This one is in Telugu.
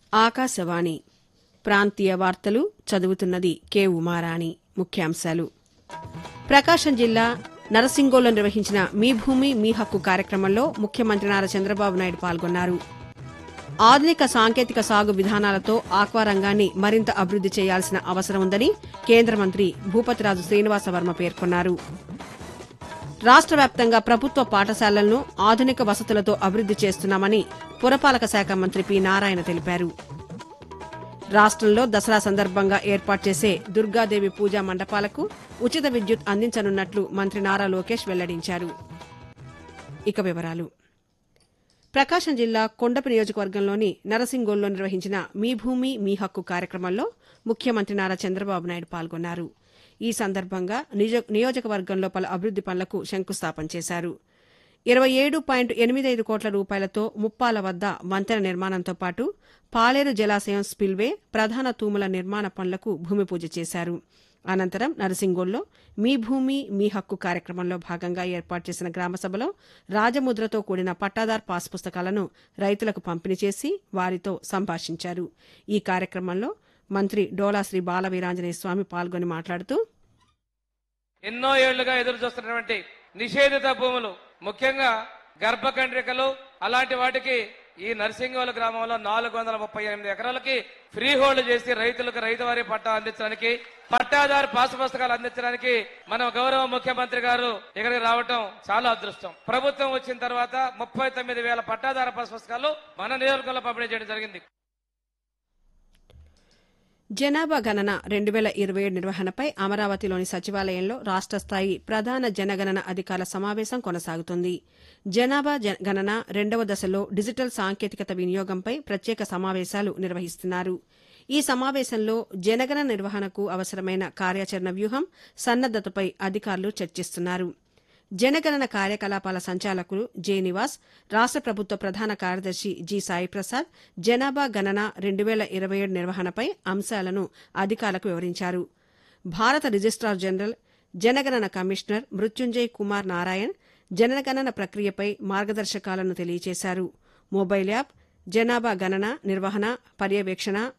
ఆకాశవాణి ప్రాంతీయ వార్తలు చదువుతున్నది కె ఉమారాణి ముఖ్యాంశాలు ప్రకాశం జిల్లా నరసింగోలో నిర్వహించిన మీ భూమి మీ హక్కు కార్యక్రమంలో ముఖ్యమంత్రి నారా చంద్రబాబు నాయుడు పాల్గొన్నారు ఆధునిక సాంకేతిక సాగు విధానాలతో ఆక్వా రంగాన్ని మరింత అభివృద్ది చేయాల్సిన అవసరం ఉందని కేంద్ర మంత్రి భూపతిరాజు శ్రీనివాసవర్మ పేర్కొన్నారు రాష్ట వ్యాప్తంగా ప్రభుత్వ పాఠశాలలను ఆధునిక వసతులతో అభివృద్ది చేస్తున్నామని పురపాలక శాఖ మంత్రి పి నారాయణ తెలిపారు రాష్ట్రంలో దసరా సందర్భంగా ఏర్పాటు చేసే దుర్గాదేవి పూజా మండపాలకు ఉచిత విద్యుత్ అందించనున్నట్లు మంత్రి నారా లోకేష్ వెల్లడించారు ఇక వివరాలు ప్రకాశం జిల్లా కొండపి నియోజకవర్గంలోని నరసింగోల్లో నిర్వహించిన మీ భూమి మీ హక్కు కార్యక్రమంలో ముఖ్యమంత్రి నారా చంద్రబాబు నాయుడు పాల్గొన్నారు ఈ సందర్భంగా నిజ- నియోజకవర్గంలో పలు అభివృద్ది పనులకు శంకుస్థాపన చేశారు ఇరవై ఏడు పాయింట్ ఎనిమిది ఐదు కోట్ల రూపాయలతో ముప్పాల వద్ద వంతెన నిర్మాణంతో పాటు పాలేరు జలాశయం స్పిల్వే ప్రధాన తూముల నిర్మాణ పనులకు భూమి పూజ చేశారు అనంతరం నరసింగోల్లో మీ భూమి మీ హక్కు కార్యక్రమంలో భాగంగా ఏర్పాటు చేసిన గ్రామసభలో రాజముద్రతో కూడిన పట్టాదార్ పాస్ పుస్తకాలను రైతులకు పంపిణీ చేసి వారితో సంభాషించారు ఈ కార్యక్రమంలో మంత్రి డోలా శ్రీ బాల వీరాంజనేయ స్వామి పాల్గొని మాట్లాడుతూ ఎన్నో ఏళ్లుగా ఎదురు చూస్తున్నటువంటి నిషేధిత భూములు ముఖ్యంగా గర్భకండ్రికలు అలాంటి వాటికి ఈ నర్సింగోల గ్రామంలో నాలుగు వందల ముప్పై ఎనిమిది ఎకరాలకి ఫ్రీ హోల్డ్ చేసి రైతులకు రైతువారీ పట్టా అందించడానికి పట్టాదారు పాసు పుస్తకాలు అందించడానికి మన గౌరవ ముఖ్యమంత్రి గారు ఇక్కడికి రావటం చాలా అదృష్టం ప్రభుత్వం వచ్చిన తర్వాత ముప్పై తొమ్మిది వేల పట్టాదారు పాసు పుస్తకాలు మన నియోజకవర్గంలో పంపిణీ చేయడం జరిగింది జనాభా గణన రెండు వేల ఇరవై ఏడు నిర్వహణపై అమరావతిలోని సచివాలయంలో రాష్ట స్థాయి ప్రధాన జనగణన అధికారుల సమావేశం కొనసాగుతుంది జనాభా జ- గణన రెండవ దశలో డిజిటల్ సాంకేతికత వినియోగంపై ప్రత్యేక సమావేశాలు నిర్వహిస్తున్నారు ఈ సమావేశంలో జనగణన నిర్వహణకు అవసరమైన కార్యాచరణ వ్యూహం సన్నద్దతపై అధికారులు చర్చిస్తున్నారు జనగణన కార్యకలాపాల సంచాలకులు జె నివాస్ రాష్ట ప్రభుత్వ ప్రధాన కార్యదర్శి జి సాయి ప్రసాద్ జనాభా గణన రెండు వేల ఇరవై ఏడు నిర్వహణపై అంశాలను అధికారులకు వివరించారు భారత రిజిస్ట్రార్ జనరల్ జనగణన కమిషనర్ మృత్యుంజయ్ కుమార్ నారాయణ్ జనగణన ప్రక్రియపై మార్గదర్శకాలను తెలియజేశారు మొబైల్ యాప్ జనాభా గణన నిర్వహణ పర్యవేక్షణ